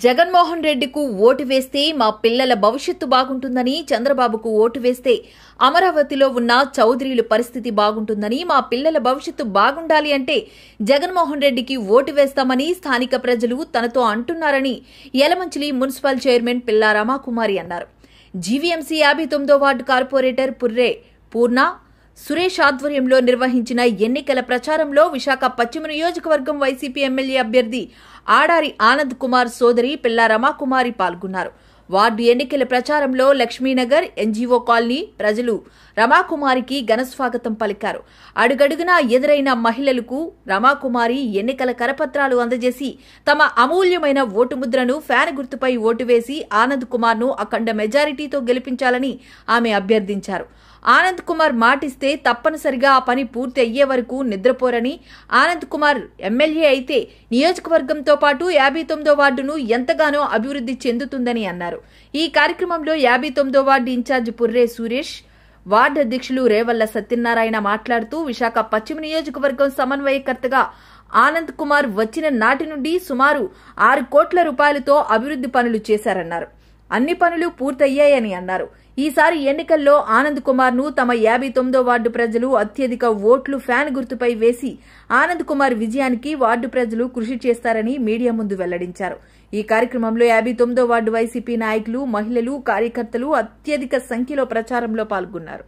Jaganmohan రెడ్డికు vote వేస్తే మా పిల్లల భవిష్యత్తు బాగుంటుందని చంద్రబాబుకు ఓటు వేస్తే అమరావతిలో ఉన్న చౌదరీల పరిస్థితి బాగుంటుందని మా పిల్లల భవిష్యత్తు బాగుండాలి అంటే జగన్మోహన్ రెడ్డికి ఓటు వేస్తామని స్థానిక ప్రజలు తనతో అంటున్నారని యలమంచిలి మున్సిపల్ చైర్మన్ పిల్లా రమాకుమారి అన్నారు జీవీఎంసీ యాభై తొమ్మిదో వార్డు కార్పొరేటర్ పుర్రే పూర్ణ సురేష్ ఆధ్వర్యంలో నిర్వహించిన ఎన్నికల ప్రచారంలో విశాఖ పశ్చిమ నియోజకవర్గం వైసీపీ ఎమ్మెల్యే అభ్యర్థి ఆడారి ఆనంద్ కుమార్ సోదరి పిల్లా రమాకుమారి పాల్గొన్నారు వార్డు ఎన్నికల ప్రచారంలో లక్ష్మీనగర్ ఎన్జీఓ కాలనీ ప్రజలు రమాకుమారికి ఘనస్వాగతం పలికారు అడుగడుగునా ఎదురైన మహిళలకు రమాకుమారి ఎన్నికల కరపత్రాలు అందజేసి తమ అమూల్యమైన ఓటు ముద్రను ఫ్యాన్ గుర్తుపై ఓటు వేసి ఆనంద్ కుమార్ను అఖండ మెజారిటీతో గెలిపించాలని ఆమె అభ్యర్థించారు ఆనంద్ కుమార్ మాటిస్తే తప్పనిసరిగా ఆ పని పూర్తి అయ్యే వరకు నిద్రపోరని ఆనంద్ కుమార్ ఎమ్మెల్యే అయితే నియోజకవర్గంతో పాటు యాభై తొమ్మిదో వార్డును ఎంతగానో అభివృద్ధి చెందుతుందని అన్నారు ఈ కార్యక్రమంలో యాభై తొమ్మిదో ward in charge Purre Suresh ward అధ్యక్షులు రేవల్ల సత్యనారాయణ మాట్లాడుతూ విశాఖ పశ్చిమ నియోజకవర్గం సమన్వయకర్తగా ఆనంద్ కుమార్ వచ్చిన నాటి నుండి సుమారు ఆరు కోట్ల రూపాయలతో అభివృద్ధి పనులు చేశారన్నారు అన్ని పనులు పూర్తయ్యాయని అన్నారు ఈసారి ఎన్నికల్లో ఆనంద్ కుమార్ ను తమ యాభై తొమ్మిదో వార్డు ప్రజలు అత్యధిక ఓట్లు ఫ్యాన్ గుర్తుపై వేసి ఆనంద్ కుమార్ విజయానికి వార్డు ప్రజలు కృషి చేస్తారని మీడియా ముందు వెల్లడించారు ఈ కార్యక్రమంలో యాభై తొమ్మిదో వార్డు వైసీపీ నాయకులు మహిళలు కార్యకర్తలు అత్యధిక సంఖ్యలో ప్రచారంలో పాల్గొన్నారు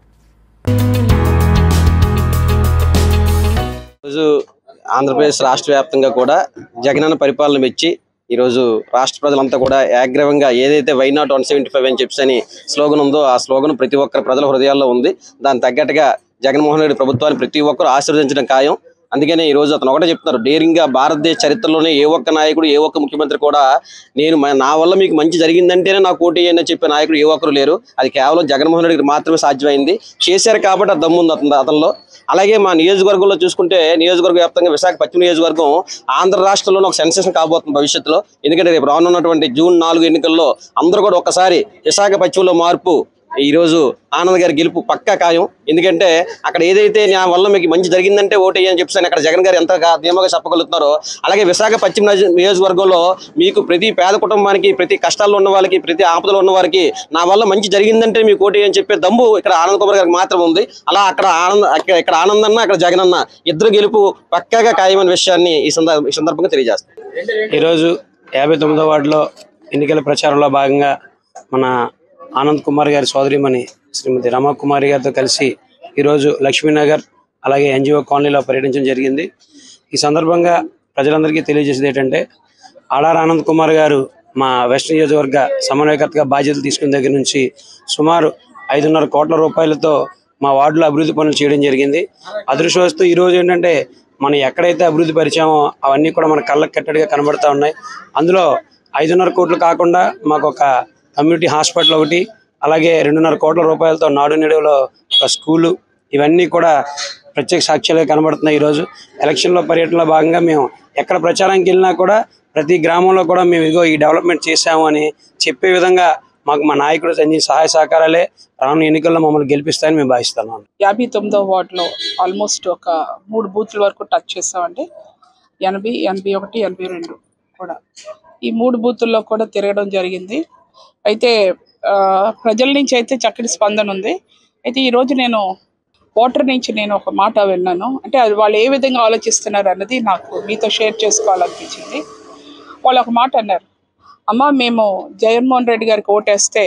ఈరోజు ఆంధ్రప్రదేశ్ రాష్ట్ర వ్యాప్తంగా కూడా జగనన్న పరిపాలన మెచ్చి ఈరోజు రాష్ట్ర ప్రజలంతా కూడా ఏగ్రవంగా ఏదైతే why not one seventy five అని చెప్పేసి అని స్లోగన్ ఉందో ఆ స్లోగన్ ప్రతి ఒక్కరి ప్రజల హృదయాల్లో ఉంది దాని తగ్గట్టుగా జగన్మోహన్ రెడ్డి ప్రభుత్వాన్ని ప్రతి ఒక్కరు ఆశీర్వదించడం ఖాయం అందుకనే ఈ రోజు అతను ఒకటే చెప్తున్నారు డేరింగ్ గా భారతదేశ చరిత్రలోనే ఏ ఒక్క నాయకుడు ఏ ఒక్క ముఖ్యమంత్రి కూడా నేను మ- నా వల్ల మీకు మంచి జరిగిందంటేనే నాకు ఓటు వేయండి అని చెప్పే నాయకుడు ఏ ఒక్కరు లేరు అది కేవలం జగన్మోహన్ రెడ్డికి మాత్రమే సాధ్యమైంది చేశారు కాబట్టి ఆ దమ్ము ఉంది అతను అతనిలో అలాగే మా నియోజకవర్గంలో చూసుకుంటే నియోజకవర్గ వ్యాప్తంగా విశాఖ పశ్చిమ నియోజకవర్గం ఆంధ్ర రాష్ట్రంలో ఒక సెన్సేషన్ కాబోతుంది భవిష్యత్తులో ఎందుకంటే రేపు రానున్నటువంటి జూన్ నాలుగు ఎన్నికల్లో అందరూ కూడా ఒక్కసారి విశాఖ పశ్చిమలో మార్పు ఈ రోజు ఆనంద్ గారి గెలుపు పక్కా ఖాయం ఎందుకంటే అక్కడ ఏదైతే నా వల్ల మీకు మంచి జరిగిందంటే ఓటేయని అని చెప్పి అక్కడ జగన్ గారు ఎంత గా- ధీమాగా చెప్పగలుగుతున్నారో అలాగే విశాఖ పశ్చిమ నియోజ- నియోజకవర్గంలో మీకు ప్రతి పేద కుటుంబానికి ప్రతి కష్టాల్లో ఉన్న వాళ్ళకి ప్రతి ఆపదలో ఉన్న వారికి నా వల్ల మంచి జరిగిందంటే మీకు ఓటే అని చెప్పే దమ్ము ఇక్కడ ఆనంద్ కుమార్ గారికి మాత్రం ఉంది అలా అక్కడ ఆనంద్ అక్కడ- ఇక్కడ ఆనందన్న అక్కడ జగన్ అన్న ఇద్దరు గెలుపు పక్కాగా ఖాయమైన విషయాన్ని ఈ సందర్భ ఈ సందర్భంగా తెలియజేస్తాను ఈరోజు యాభై తొమ్మిదో వార్డులో ఎన్నికల ప్రచారంలో భాగంగా మన ఆనంద్ కుమార్ గారి సోదరిమణి శ్రీమతి రమాకుమారి గారితో కలిసి ఈరోజు లక్ష్మీనగర్ అలాగే ఎన్జిఓ కాలనీలో పర్యటించడం జరిగింది ఈ సందర్భంగా ప్రజలందరికీ తెలియజేసేది ఏంటంటే ఆడార్ ఆనంద్ కుమార్ గారు మా వెస్ట్ నియోజకవర్గ సమన్వయకర్తగా బాధ్యతలు తీసుకున్న దగ్గర నుంచి సుమారు ఐదున్నర కోట్ల రూపాయలతో మా వార్డులో అభివృద్ధి పనులు చేయడం జరిగింది అదృష్టవస్తు ఈ రోజు ఏంటంటే మనం ఎక్కడైతే అభివృద్ధి పరిచామో అవన్నీ కూడా మన కళ్ళకు కట్టడిగా కనబడతా ఉన్నాయి అందులో ఐదున్నర కోట్లు కాకుండా మాకు ఒక కమ్యూనిటీ హాస్పిటల్ ఒకటి అలాగే రెండున్నర కోట్ల రూపాయలతో నాడు నేడులో ఒక స్కూలు ఇవన్నీ కూడా ప్రత్యేక సాక్ష్యాలుగా కనబడుతున్నాయి ఈరోజు ఎలక్షన్లో పర్యటనలో భాగంగా మేము ఎక్కడ ప్రచారానికి వెళ్ళినా కూడా ప్రతి గ్రామంలో కూడా మేము ఇదిగో ఈ డెవలప్మెంట్ చేశాము అని చెప్పే విధంగా మాకు మా నాయకుడు అన్ని సహాయ సహకారాలే రానున్న ఎన్నికల్లో మమ్మల్ని గెలిపిస్తాయని మేము భావిస్తున్నాం యాభై తొమ్మిదో వార్డులో ఆల్మోస్ట్ ఒక మూడు బూత్ల వరకు టచ్ చేసామండి ఎనభై ఎనభై ఒకటి ఎనభై రెండు కూడా ఈ మూడు బూతుల్లో కూడా తిరగడం జరిగింది అయితే ఆ, ప్రజల నుంచి అయితే చక్కటి స్పందన ఉంది అయితే ఈరోజు నేను ఓటర్ నుంచి నేను ఒక మాట విన్నాను అంటే అది వాళ్ళు ఏ విధంగా ఆలోచిస్తున్నారు అన్నది నాకు మీతో షేర్ చేసుకోవాలనిపించింది వాళ్ళు ఒక మాట అన్నారు అమ్మ మేము జగన్మోహన్ రెడ్డి గారికి ఓటేస్తే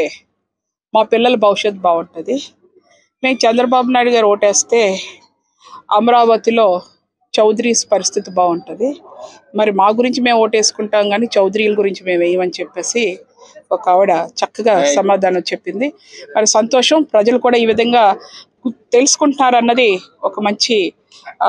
మా పిల్లల భవిష్యత్తు బాగుంటుంది మేము చంద్రబాబు నాయుడు గారు ఓటేస్తే అమరావతిలో చౌదరీస్ పరిస్థితి బాగుంటుంది మరి మా గురించి మేము ఓటేసుకుంటాం కానీ చౌదరీల గురించి మేము వేయమని చెప్పేసి ఒక ఆవిడ చక్కగా సమాధానం చెప్పింది మరి సంతోషం ప్రజలు కూడా ఈ విధంగా గు- తెలుసుకుంటున్నారన్నది ఒక మంచి ఆ,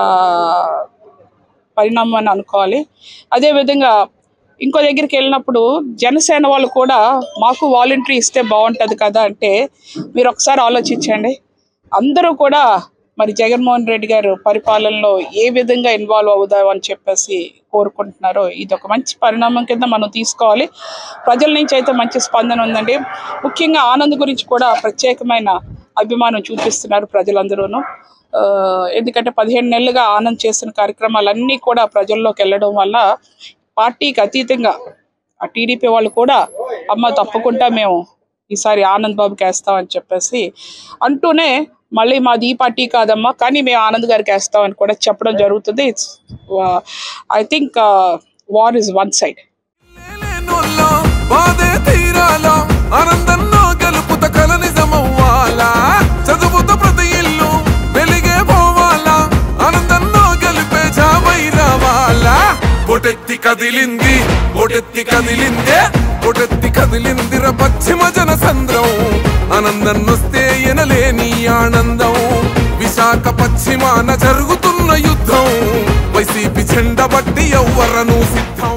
పరిణామం అని అనుకోవాలి అదేవిధంగా ఇంకో దగ్గరికి వెళ్ళినప్పుడు జనసేన వాళ్ళు కూడా మాకు వాలంటరీ ఇస్తే బాగుంటుంది కదా అంటే మీరు ఒకసారి ఆలోచించండి అందరూ కూడా మరి జగన్మోహన్ రెడ్డి గారు పరిపాలనలో ఏ విధంగా ఇన్వాల్వ్ అవుదాం అని చెప్పేసి కోరుకుంటున్నారో ఇది ఒక మంచి పరిణామం కింద మనం తీసుకోవాలి ప్రజల నుంచి అయితే మంచి స్పందన ఉందండి ముఖ్యంగా ఆనంద్ గురించి కూడా ప్రత్యేకమైన అభిమానం చూపిస్తున్నారు ప్రజలందరూను ఆ, ఎందుకంటే పదిహేను నెలలుగా ఆనంద్ చేసిన కార్యక్రమాలన్నీ కూడా ప్రజల్లోకి వెళ్ళడం వల్ల పార్టీకి అతీతంగా ఆ టీడీపీ వాళ్ళు కూడా అమ్మ తప్పకుండా మేము ఈసారి ఆనంద్ బాబుకి వేస్తామని చెప్పేసి అంటూనే మళ్ళీ మాది ఈ పార్టీ కాదమ్మా కానీ మేము ఆనంద్ గారికి వేస్తామని కూడా చెప్పడం జరుగుతుంది it's I think war is one side లేనోళ్ళో బాధే తీరాలా ఆనందంలో గెలుపుత కల నిజమవ్వాలా చదువుతో ప్రతి ఇల్లు వెలిగే పోవాలా ఆనందంలో గెలిపే జామై రావాలా ఒటెత్తి కదిలింది ఒటెత్తి కదిలిందే ఒటెత్తి కదిలిందిర పశ్చిమ జన సంద్రం ఆనందం వస్తే ఎనలేని ఆనందం విశాఖ పశ్చిమాన జరుగుతున్న యుద్ధం వైసీపీ జెండ బట్టి ఎవ్వరను సిద్ధం